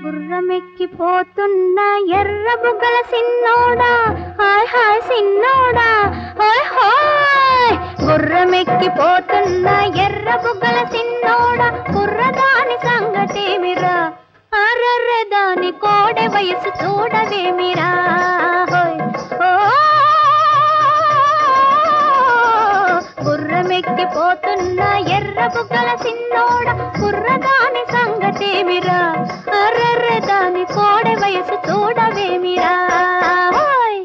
గుర్రమెక్కిపోతున్న ఎర్ర బుగ్గల సిన్నోడా హాయ్ హాయ్ సిన్నోడా హాయ్ హాయ్ గుర్రమెక్కిపోతున్న ఎర్ర బుగ్గల సిన్నోడా కుర్రదాని సంగతేమిరా అర్రర్రె దాని కోడె వయసు చూడవేమిరా హోయ్ ఓ గుర్రమెక్కిపోతున్న ఎర్ర బుగ్గల సిన్నోడ కుర్రదాని సంగతేమిరా అర్రర్రె దాని కోడె వయసు చూడవేమిరా హోయ్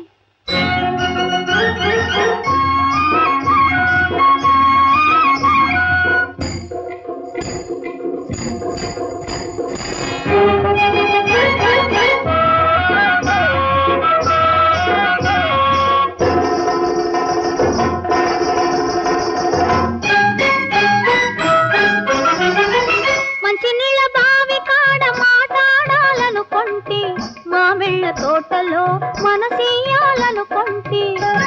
మంచి నీళ్ళ బావి కాడ మాట్లాడాలనుకుంటి మామిళ్ళ తోటలో మనసీయాలనుకుంటి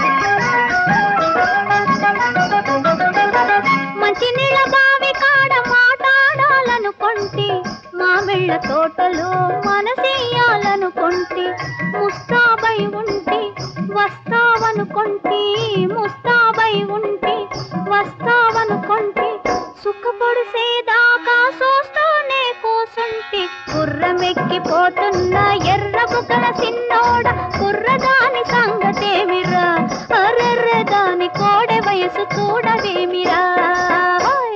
మంచి నీళ్ళ బావి కాడ మాట్లాడాలనుకుంటి మామిళ్ళ తోటలో మనసీయాలనుకుంటి ముస్తాబై ఉంటి వస్తావనుకుంటి ముస్తాబై ఉంటి వస్తావనుకుంటి సుఖపడిసేదాకా చూస్తూనే కూసుంటి గుర్రమెక్కిపోతున్న ఎర్ర బుగ్గల సిన్నోడ కుర్రదాని సంగతేమిరా అర్రెర్ర దాని కోడె వయసు చూడవేమిరా హోయ్.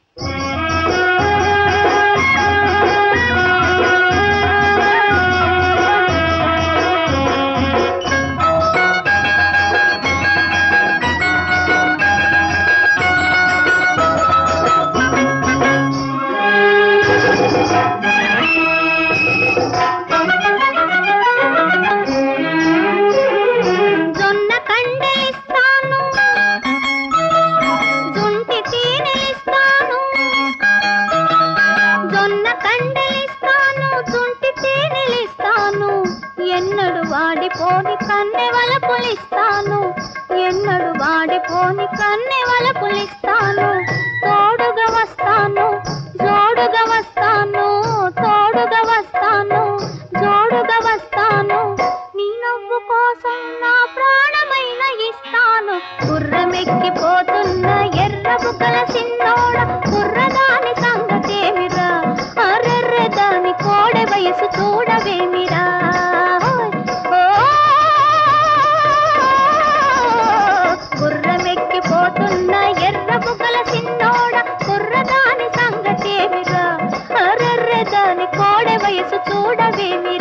జొన్న కండలిస్తాను జుంటి తేనెలిస్తాను జొన్న కండలిస్తాను జుంటి తేనెలిస్తాను ఎన్నడు వాడిపోని కన్నె వలపులిస్తాను ఎన్నడు వాడిపోని కన్నె వలపులిస్తాను తోడుగా వస్తాను జోడుగా వస్తాను తోడుగా వస్తాను జోడుగా వస్తాను నీ నవ్వు కోసం నా ప్రాణమైన ఇస్తాను గుర్రమెక్కిపోతున్న ఎర్ర బుగ్గల సిన్నోడ కుర్రదాని సంగతేమిరా అర్రెర్ర దాని కోడె వయసు చూడవేమిరా హోయ్. ఓ గుర్రమెక్కిపోతున్న ఎర్ర బుగ్గల సిన్నోడ కుర్రదాని సంగతేమిరా అర్రెర్ర దాని కోడె వయసు చూడవేమిరా